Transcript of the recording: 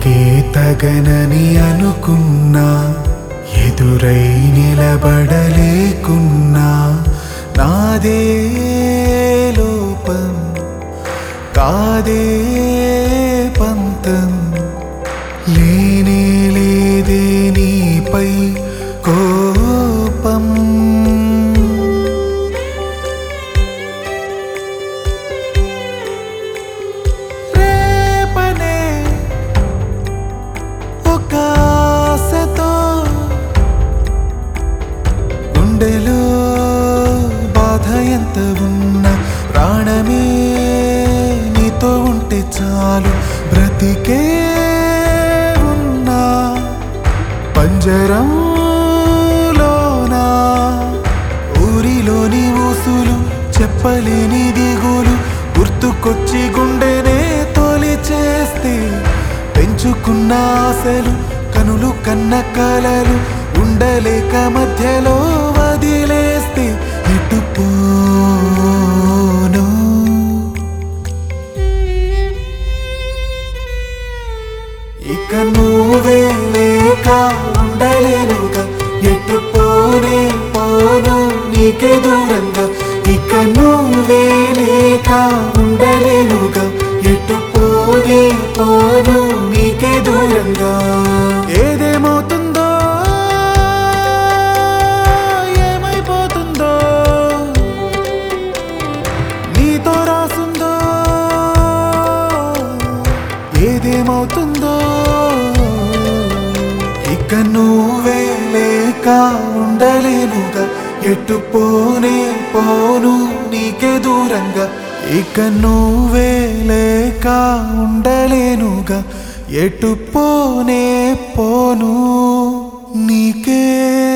నీకే తగనని అనుకున్నా ఎదురై నిలబడలేకున్నా నాదే లోపం కాదే పంతం లేనే లేదే నీపై కోపం రేపనే ఒక ఆశతో గుండెలో బాధ ఎంత ఉన్నా ప్రాణమే నీతో ఉంటే చాలు బ్రతికే ఉన్నా పంజరంలోనా ఊరిలోని ఊసులు చెప్పలేని దిగులు గుర్తుకొచ్చి గుండెనే తోలి చేస్తే పెంచుకున్న ఆశలు కనులు కన్న కలలు ఉండలేక మధ్యలో వదిలేస్తే ఇటు పోను ఇక నువ్వే లేక ఉండలేనుగా ఎటు పోనే పోను నీకే దూరంగా ఇక నువ్వే లేక ఉండలేనుగా ఎటు పోనే పోను నీకే దూరంగా ఏదేమవుతుందో ఏమైపోతుందో నీతో రాసుందో ఏదేమవుతుందో ఇక నువ్వే లేక ఉండలేనుగా ఎటు పోనే పోను నీకే దూరంగా ఇక నువ్వే లేక ఉండలేనుగా ఎటు పోనే పోను నీకే